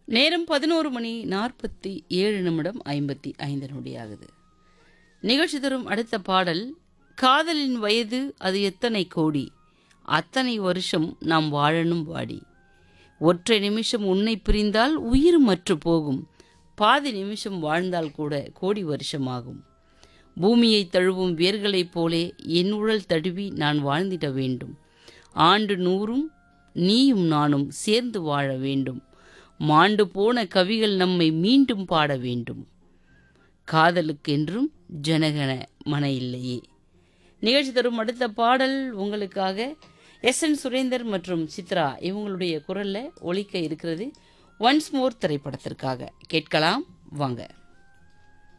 நேரம் பதினோரு மணி நாற்பத்தி ஏழு நிமிடம் ஐம்பத்தி ஐந்து நொடியாகுது நிகழ்ச்சி தரும் அடுத்த பாடல் காதலின் வயது அது எத்தனை கோடி அத்தனை வருஷம் நாம் வாழணும் வாடி ஒற்றை நிமிஷம் உன்னை பிரிந்தால் உயிர் மற்று போகும் பாதி நிமிஷம் வாழ்ந்தால் கூட கோடி வருஷமாகும் பூமியை தழுவும் வேர்களைப் போலே என் உழல் தழுவி நான் வாழ்ந்திட வேண்டும் ஆண்டு நூறும் நீயும் நானும் சேர்ந்து வாழ வேண்டும் மாண்டு போன கவிகள் நம்மை மீண்டும் பாட வேண்டும் காதலுக்கென்றும் ஜனகன மன இல்லையே நிகழ்ச்சி தரும் அடுத்த பாடல் உங்களுக்காக எஸ் என் சுரேந்தர் மற்றும் சித்ரா இவங்களுடைய குரல்ல ஒலிக்க இருக்கிறது ஒன்ஸ் மோர் திரைப்படத்திற்காக கேட்கலாம் வாங்க